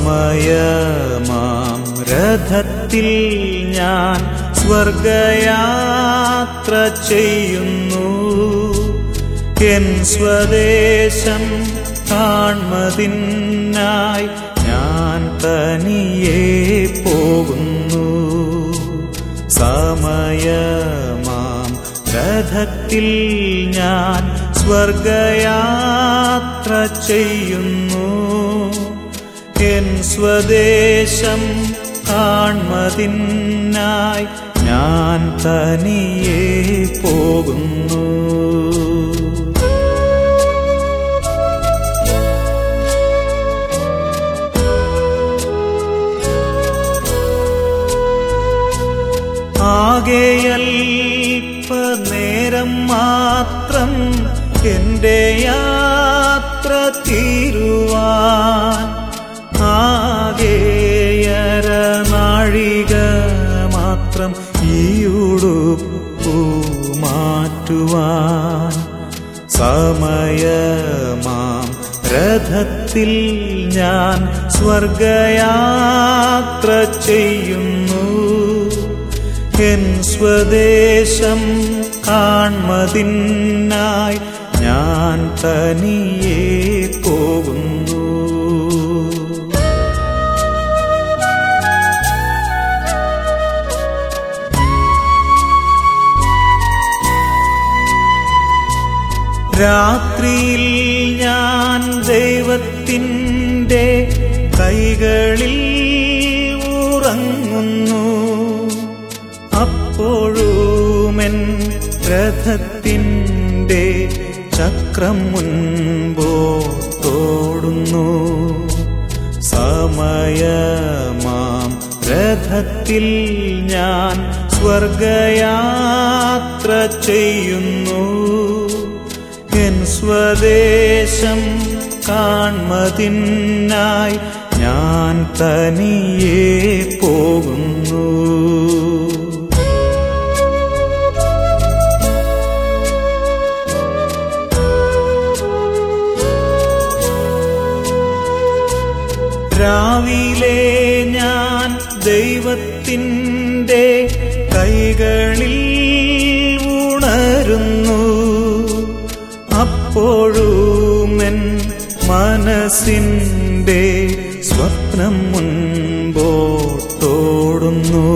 സമയമാം രഥത്തിൽ ഞാൻ സ്വർഗയാത്ര ചെയ്യുന്നു എൻ സ്വദേശം കാൺമതിനായി ഞാൻ തനിയെ പോകുന്നു സമയമാം രഥത്തിൽ ഞാൻ സ്വർഗയാത്ര ചെയ്യുന്നു എൻ സ്വദേശം കാൺമതിനായി ഞാൻ തനിയെ പോകുന്നു ആകെയൽപ്പ നേരം മാത്രം എന്റെ യാത്ര തീരുവാൻ ആകെയര നാഴിക മാത്രം ഈ ഉടുപ്പു മാറ്റുവാൻ സമയമാം രഥത്തിൽ ഞാൻ സ്വർഗയാത്ര ചെയ്യുന്നു എൻ സ്വദേശം കാൺമതിനായി ഞാൻ തനിയെ പോകുന്നു രാത്രിയിൽ ഞാൻ ദൈവത്തിൻ്റെ കൈകളിൽ ഉറങ്ങുന്നു അപ്പോഴുമെൻ രഥത്തിൻ്റെ ചക്രം മുൻപോട്ടോടുന്നു സമയമാം രഥത്തിൽ ഞാൻ സ്വർഗയാത്ര ചെയ്യുന്നു എൻ സ്വദേശം കാൺമതിനായി ഞാൻ തനിയെ പോകുന്നു രാവിലെ ഞാൻ ദൈവത്തിൻ്റെ കൈകളിൽ ഉണരുന്നു അപ്പോഴുമെൻ മനസ്സിൻ്റെ സ്വപ്നം മുൻപോട്ടോടുന്നു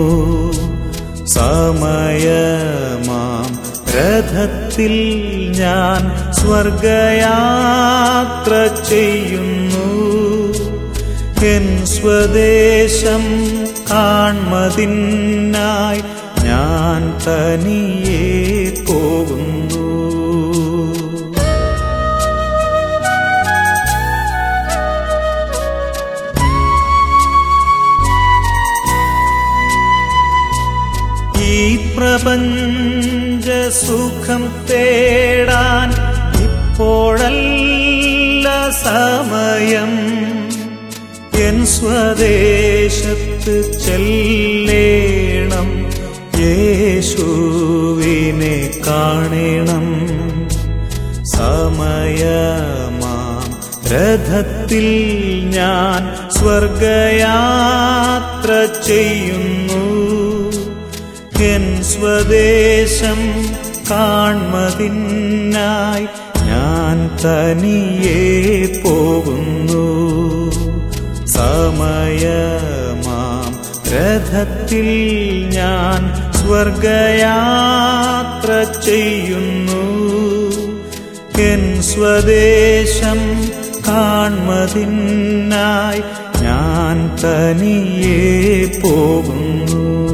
സമയമാം രഥത്തിൽ ഞാൻ സ്വർഗയാത്ര ചെയ്യുന്നു എൻ സ്വദേശം കാൺമതിനായി ഞാൻ തനിയെ പോകുന്നു ഈ പ്രപഞ്ച സുഖം തേടാൻ ഇപ്പോഴല്ല സമയം എൻ സ്വദേശത്ത് ചെല്ലേണം യേശുവിനെ കാണണം സമയമാം രഥത്തിൽ ഞാൻ സ്വർഗയാത്ര ചെയ്യുന്നു എൻ സ്വദേശം കാൺമതിനായി ഞാൻ തനിയെ പോകുന്നു സമയമാം രഥത്തിൽ ഞാൻ സ്വർഗയാത്ര ചെയ്യുന്നു എൻ സ്വദേശം കാൺമതിനായി ഞാൻ തനിയെ പോകുന്നു